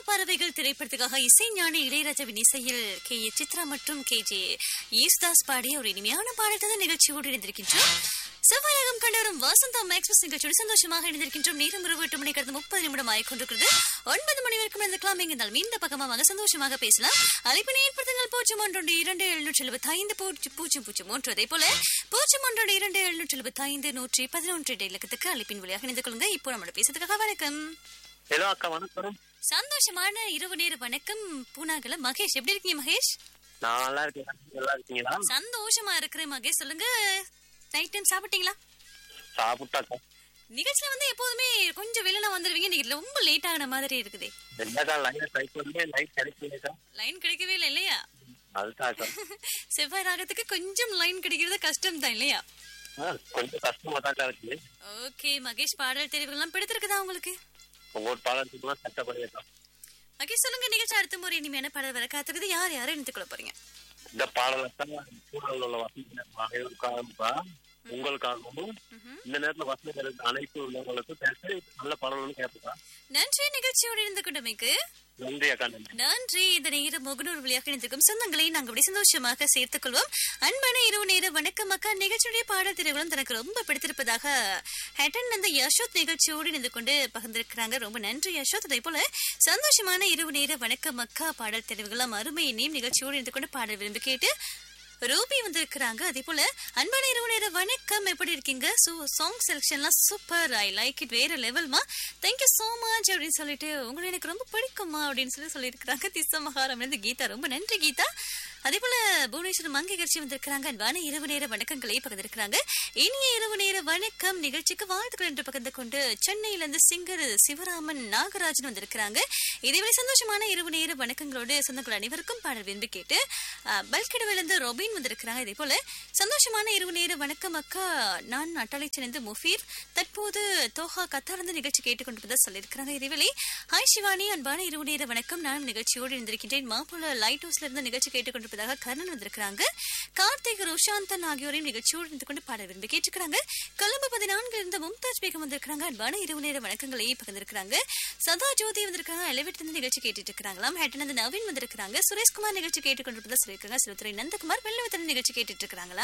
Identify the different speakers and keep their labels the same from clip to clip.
Speaker 1: பறவைகள் திரைப்படத்துக்காக இசை ஞானி இளையராஜாவின் இசையில் கே ஏ சித்ரா மற்றும் கே ஜே ஈஸ்தாஸ் பாடிய ஒரு இனிமையான பாடத்தை நிகழ்ச்சியோடு இணைந்திருக்கின்றோம் செவ்வாயகம் கண்டவரும் வசந்தா எக்ஸ்பிரஸ் நிகழ்ச்சியோடு சந்தோஷமாக இணைந்திருக்கின்றோம் நேரம் இரவு எட்டு மணி கடந்து முப்பது நிமிடம் ஆகிக்கொண்டிருக்கிறது ஒன்பது மணி வரைக்கும் இருக்கலாம் எங்கிருந்தாலும் இந்த பக்கமாக சந்தோஷமாக பேசலாம் அழைப்பினை ஏற்படுத்துங்கள் பூஜ்ஜியம் ஒன்றொன்று இரண்டு எழுநூற்றி எழுபத்தி ஐந்து பூஜ்ஜியம் பூஜ்ஜியம் மூன்று அதே போல பூஜ்ஜியம் ஒன்றொன்று இரண்டு எழுநூற்றி எழுபத்தி ஐந்து நூற்றி பதினொன்று இலக்கத்துக்கு அழைப்பின் வழியாக இணைந்து கொள்ளுங்க இப்போ நம்மளோட பேசுறதுக்காக வணக்கம்
Speaker 2: ஹலோ அக்கா வணக்கம்
Speaker 1: சந்தோஷமான இரவு நேர வணக்கம் பூனாகல மகேஷ் எப்படி இருக்கீங்க மகேஷ்
Speaker 2: நான் நல்லா இருக்கேன் நல்லா இருக்கீங்களா
Speaker 1: சந்தோஷமா இருக்கிறேன் மகேஷ் சொல்லுங்க நைட் டைம் சாப்பிட்டீங்களா
Speaker 2: சாப்பிட்டாக்கா
Speaker 1: நிகழ்ச்சியில வந்து எப்போதுமே கொஞ்சம் வெளியில வந்துருவீங்க நீங்க ரொம்ப லேட் ஆகின மாதிரி இருக்குது
Speaker 2: ரெண்டாக்கா லைன் ட்ரை பண்ணி லைன் கிடைக்கலக்கா
Speaker 1: லைன் கிடைக்கவே இல்லை இல்லையா
Speaker 2: அதுதான்க்கா
Speaker 1: செவ்வாய் ராகத்துக்கு கொஞ்சம் லைன் கிடைக்கிறது கஷ்டம் தான் இல்லையா
Speaker 2: ஆ, கொஞ்சம் கஷ்டமா தான்க்கா இருக்கு
Speaker 1: ஓகே மகேஷ் பாடல் தெரிவுகள்லாம் பிடித்திருக்குதா உங்களுக்கு
Speaker 2: ஒவ்வொரு பாடத்துக்குலாம் சட்டப்படியாக்கா
Speaker 1: மகேஷ் சொல்லுங்க நிகழ்ச்சி அடுத்த முறை இனிமையான பாடல் வர காத்துக்குது யார் யாரும் எடுத்துக்கொள்ள போறீங்க
Speaker 2: இந்த பாடலத்தான் சூழல் உள்ள வசதி அனைவருக்காகப்பா உங்களுக்காகவும் இந்த நேரத்துல வசதி அனைத்து உள்ளவங்களுக்கும் பேசி நல்ல பாடல்களும் கேட்பா
Speaker 1: நன்றி நிகழ்ச்சியோடு இருந்து கொண்டமைக்கு
Speaker 2: நன்றி அக்கா நன்றி
Speaker 1: நன்றி இந்த நேரம் முகநூறு வழியாக இணைந்திருக்கும் சொந்தங்களை நாங்கள் அப்படி சந்தோஷமாக சேர்த்துக் கொள்வோம் அன்பான இரவு நேர வணக்கம் அக்கா நிகழ்ச்சியுடைய பாடல் திரைகளும் தனக்கு ரொம்ப பிடித்திருப்பதாக ஹேட்டன் அந்த யசோத் நிகழ்ச்சியோடு இணைந்து கொண்டு பகிர்ந்திருக்கிறாங்க ரொம்ப நன்றி யசோத் அதே போல சந்தோஷமான இரவு நேர வணக்கம் அக்கா பாடல் தெரிவுகளாம் அருமை இனியும் நிகழ்ச்சியோடு இணைந்து கொண்டு பாடல் விரும்பி கேட்டு ரூபி வந்திருக்கிறாங்க அதே போல அன்பான இரவு நேர வணக்கம் எப்படி இருக்கீங்க சோ சாங் செலக்ஷன்லாம் சூப்பர் ஐ லைக் இட் வேற லெவல்மா தேங்க்யூ சோ மச் அப்படின்னு சொல்லிட்டு உங்களை எனக்கு ரொம்ப பிடிக்குமா அப்படின்னு சொல்லி சொல்லியிருக்கிறாங்க திச மகாரம் இருந்து கீதா ரொம்ப நன்றி கீதா அதே போல புவனேஸ்வரம் மங்கை கட்சி வந்திருக்கிறாங்க அன்பான இரவு நேர வணக்கங்களை பகிர்ந்திருக்கிறாங்க இனிய இரவு நேர வணக்கம் நிகழ்ச்சிக்கு வாழ்த்துக்கள் என்று பகிர்ந்து கொண்டு சென்னையில இருந்து சிங்கர் சிவராமன் நாகராஜன் வந்திருக்கிறாங்க இதேவேளை சந்தோஷமான இரவு நேர வணக்கங்களோடு சொந்தங்கள் அனைவருக்கும் பாடல் விரும்பி கேட்டு பல்கிடவிலிருந்து ரொபின் வந்திருக்கிறாங்க இதே போல சந்தோஷமான இரவு நேர வணக்கம் அக்கா நான் அட்டாளை சேர்ந்து முஃபீர் தற்போது தோஹா கத்தார்ந்து நிகழ்ச்சி கேட்டுக்கொண்டிருப்பதா சொல்லியிருக்கிறாங்க இதேவேளை ஹாய் சிவானி அன்பான இரவு நேர வணக்கம் நானும் நிகழ்ச்சியோடு இருந்திருக்கின்றேன் மாப்பிள்ள லைட் ஹவுஸ்ல இருந்து நிகழ்ச்சி கேட்டுக்கொண்டிருப்பதாக கர்ணன் வந்திருக்கிறாங்க கார்த்திக் ருஷாந்தன் ஆகியோரையும் நிகழ்ச்சியோடு இருந்து கொண்டு பாட விரும்பி கேட்டிருக்கிறாங்க கொழும்பு பதினான்கு இருந்த மும்தாஜ் பேகம் வந்திருக்கிறாங்க அன்பான இரவு நேர வணக்கங்களை பகிர்ந்திருக்கிறாங்க சதா ஜோதி வந்திருக்காங்க எலிவேட் இருந்து நிகழ்ச்சி கேட்டுட்டு இருக்காங்களாம் ஹேட்டன் நவீன் வந்திருக்கிறாங்க சுரேஷ்குமார் நிகழ்ச்சி கேட்டுக்கொண்டிருப்பதா சொல்லியிருக்காங்க சிவத்துறை நந்தகுமார் வெள்ளவத்தன் நிகழ்ச்சி கேட்டுட்டு இருக்காங்களா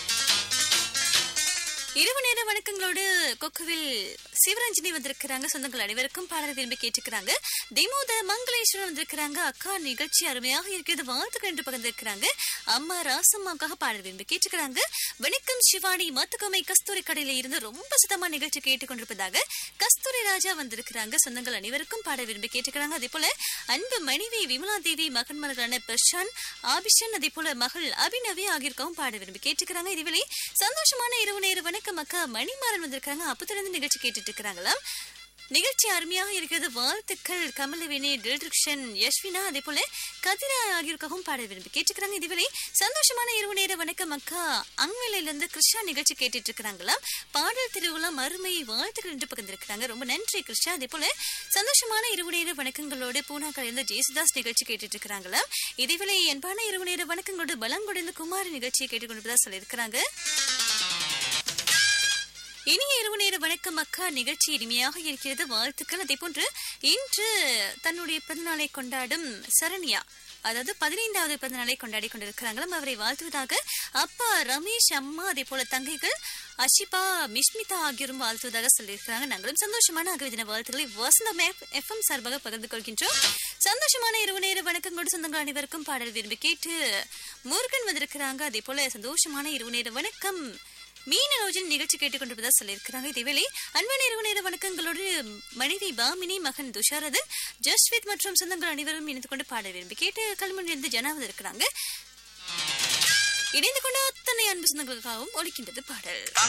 Speaker 1: இரவு நேர வணக்கங்களோடு கொக்குவில் சிவரஞ்சனி வந்திருக்கிறாங்க சொந்தங்கள் அனைவருக்கும் பாடல் விரும்பி கேட்டுக்கிறாங்க திமோத மங்களேஸ்வரன் வந்திருக்கிறாங்க அக்கா நிகழ்ச்சி அருமையாக இருக்கிறது வாழ்த்துக்கள் என்று பகிர்ந்திருக்கிறாங்க அம்மா ராசம்மாவுக்காக பாடல் விரும்பி கேட்டுக்கிறாங்க வணக்கம் சிவானி மத்துக்கமை கஸ்தூரி கடையில இருந்து ரொம்ப சுத்தமா நிகழ்ச்சி கேட்டுக்கொண்டிருப்பதாக கஸ்தூரி ராஜா வந்திருக்கிறாங்க சொந்தங்கள் அனைவருக்கும் பாடல் விரும்பி கேட்டுக்கிறாங்க அதே போல அன்பு மனைவி விமலா தேவி மகன்மார்களான பிரஷான் ஆபிஷன் அதே போல மகள் அபிநவி ஆகியோருக்காகவும் பாட விரும்பி கேட்டுக்கிறாங்க இதுவேளை சந்தோஷமான இரவு நேர வணக்கம் அக்கா மணிமாறன் வந்திருக்காங்க அப்பத்திலிருந்து நிகழ்ச்சி கேட்டுட்டு இருக்கிறாங்களாம் நிகழ்ச்சி அருமையாக இருக்கிறது வாழ்த்துக்கள் கமலவேணி டில்ரிக்ஷன் யஷ்வினா அதே போல கதிரா ஆகியோருக்காகவும் பாட விரும்பி கேட்டுக்கிறாங்க இதுவரை சந்தோஷமான இரவு நேர வணக்கம் அக்கா அங்கலையில இருந்து கிருஷ்ணா நிகழ்ச்சி கேட்டுட்டு இருக்கிறாங்களாம் பாடல் திருவிழா அருமை வாழ்த்துக்கள் என்று பகிர்ந்திருக்கிறாங்க ரொம்ப நன்றி கிருஷ்ணா அதே போல சந்தோஷமான இரவு நேர வணக்கங்களோடு பூனாக்கள் இருந்து ஜேசுதாஸ் நிகழ்ச்சி கேட்டுட்டு இருக்கிறாங்களாம் இதேவேளை என்பான இரவு நேர வணக்கங்களோடு பலங்கொடைந்து குமாரி நிகழ்ச்சியை கேட்டுக்கொண்டிருப்பதா சொல்லியிருக்கிறாங்க இனிய இரவு நேர வணக்கம் அக்கா நிகழ்ச்சி இனிமையாக இருக்கிறது வாழ்த்துக்கள் அதே போன்று இன்று தன்னுடைய பிறந்தநாளை கொண்டாடும் சரண்யா அதாவது பதினைந்தாவது பிறந்தநாளை கொண்டாடி கொண்டிருக்கிறாங்களாம் அவரை வாழ்த்துவதாக அப்பா ரமேஷ் அம்மா அதே போல தங்கைகள் அஷிபா மிஷ்மிதா ஆகியோரும் வாழ்த்துவதாக சொல்லியிருக்கிறாங்க நாங்களும் சந்தோஷமான அகவிதின வாழ்த்துக்களை வசந்தம் எஃப்எம் சார்பாக பகிர்ந்து கொள்கின்றோம் சந்தோஷமான இரவு நேர வணக்கங்களோடு சொந்தங்கள் அனைவருக்கும் பாடல் விரும்பி கேட்டு முருகன் வந்திருக்கிறாங்க அதே போல சந்தோஷமான இரவு நேர வணக்கம் மீனலோஜன் நிகழ்ச்சி கேட்டுக்கொண்டிருப்பதா சொல்லியிருக்கிறாங்க இதேவேளை அன்பான இரவு நேர வணக்கங்களோடு மனைவி பாமினி மகன் துஷாரதன் ஜஸ்வித் மற்றும் சொந்தங்கள் அனைவரும் இணைந்து கொண்டு பாட விரும்பி கேட்டு கல்முனிலிருந்து ஜனாவது இருக்கிறாங்க இணைந்து கொண்டு அத்தனை அன்பு சொந்தங்களுக்காகவும் ஒழிக்கின்றது பாடல்